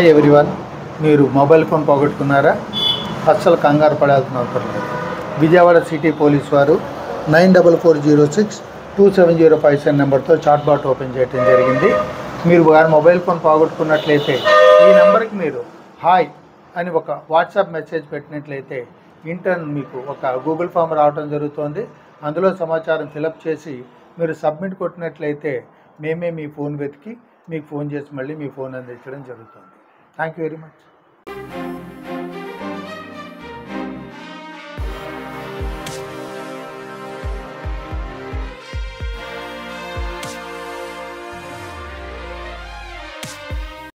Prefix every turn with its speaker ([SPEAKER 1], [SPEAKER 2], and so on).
[SPEAKER 1] hi everyone మీరు mobile phone పోగొట్టుకున్నారా అస్సలు కంగారు పడాల్సిన అవసరం లేదు విజయవాడ సిటీ పోలీస్ వారు nine double four zero six two seven zero five seven నెంబర్తో చాట్ బాట్ ఓపెన్ చేయడం జరిగింది మీరు వారి మొబైల్ ఫోన్ పోగొట్టుకున్నట్లయితే ఈ నెంబర్కి మీరు హాయ్ అని ఒక వాట్సాప్ మెసేజ్ పెట్టినట్లయితే ఇంటర్న్ మీకు ఒక గూగుల్ ఫామ్ రావడం జరుగుతుంది అందులో సమాచారం ఫిలప్ చేసి మీరు సబ్మిట్ కొట్టినట్లయితే మేమే మీ ఫోన్ వెతికి మీకు ఫోన్ చేసి మళ్ళీ మీ ఫోన్ అందించడం జరుగుతుంది థ్యాంక్ యూ వెరీ మచ్